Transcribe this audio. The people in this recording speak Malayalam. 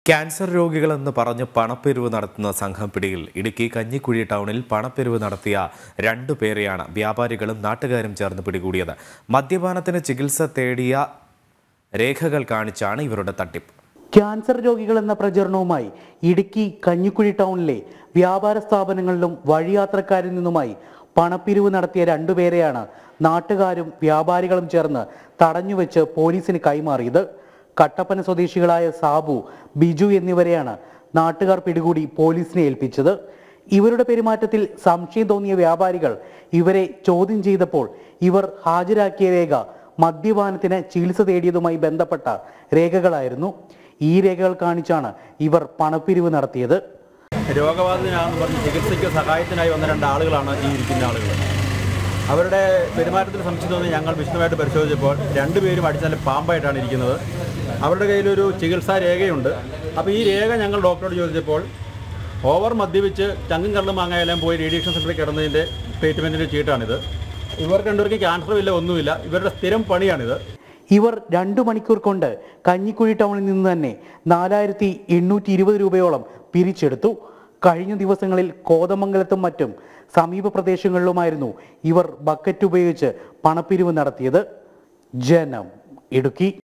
ക്യാൻസർ രോഗികളെന്ന് പറഞ്ഞ് പണപ്പിരിവ് നടത്തുന്ന സംഘം പിടിയിൽ ഇടുക്കി കഞ്ഞിക്കുഴി ടൗണിൽ പണപ്പിരിവ് നടത്തിയ രണ്ടു പേരെയാണ് വ്യാപാരികളും നാട്ടുകാരും ചേർന്ന് പിടികൂടിയത് മദ്യപാനത്തിന് ചികിത്സ തേടിയ രേഖകൾ കാണിച്ചാണ് ഇവരുടെ തട്ടിപ്പ് ക്യാൻസർ രോഗികൾ എന്ന പ്രചരണവുമായി ഇടുക്കി കഞ്ഞിക്കുഴി ടൗണിലെ വ്യാപാര സ്ഥാപനങ്ങളിലും വഴിയാത്രക്കാരിൽ നിന്നുമായി പണപ്പിരിവ് നടത്തിയ രണ്ടുപേരെയാണ് നാട്ടുകാരും വ്യാപാരികളും ചേർന്ന് തടഞ്ഞുവെച്ച് പോലീസിന് കൈമാറിയത് കട്ടപ്പന സ്വദേശികളായ സാബു ബിജു എന്നിവരെയാണ് നാട്ടുകാർ പിടികൂടി പോലീസിനെ ഏൽപ്പിച്ചത് ഇവരുടെ പെരുമാറ്റത്തിൽ സംശയം തോന്നിയ വ്യാപാരികൾ ഇവരെ ചോദ്യം ചെയ്തപ്പോൾ ഇവർ ഹാജരാക്കിയ രേഖ മദ്യപാനത്തിന് ചികിത്സ തേടിയതുമായി ബന്ധപ്പെട്ട രേഖകളായിരുന്നു ഈ രേഖകൾ കാണിച്ചാണ് ഇവർ പണപ്പിരിവ് നടത്തിയത് രോഗബാധിതനാണെന്ന് പറഞ്ഞ് ചികിത്സയ്ക്ക് സഹായത്തിനായി വന്ന രണ്ട് ആളുകളാണ് ഈ ഇരിക്കുന്ന ആളുകൾ അവരുടെ പെരുമാറ്റത്തിൽ സംശയം തോന്നി ഞങ്ങൾ വിശദമായിട്ട് പരിശോധിച്ചപ്പോൾ രണ്ടുപേരും അടിച്ചാൽ പാമ്പായിട്ടാണ് ഇരിക്കുന്നത് അവരുടെ കയ്യിലൊരു ചികിത്സാ രേഖയുണ്ട് അപ്പോൾ ഈ രേഖ ഞങ്ങൾ ഡോക്ടറോട് ചോദിച്ചപ്പോൾ ഓവർ മദ്യപിച്ച് ചങ്കും കള്ളും മാങ്ങായെല്ലാം പോയി റേഡിയേഷൻ സെൻ്ററിൽ കിടന്നതിൻ്റെ ട്രീറ്റ്മെൻറ്റിൻ്റെ ചീട്ടാണിത് ഇവർ രണ്ടുപേർക്ക് ക്യാൻസറും ഇല്ല ഒന്നുമില്ല ഇവരുടെ സ്ഥിരം പണിയാണിത് ഇവർ രണ്ടു മണിക്കൂർ കൊണ്ട് കഞ്ഞിക്കുഴി ടൗണിൽ നിന്ന് തന്നെ നാലായിരത്തി എണ്ണൂറ്റി ഇരുപത് രൂപയോളം പിരിച്ചെടുത്തു കഴിഞ്ഞ ദിവസങ്ങളിൽ കോതമംഗലത്തും മറ്റും സമീപ പ്രദേശങ്ങളിലുമായിരുന്നു ഇവർ ബക്കറ്റ് ഉപയോഗിച്ച് പണപ്പിരിവ് നടത്തിയത് ജനം ഇടുക്കി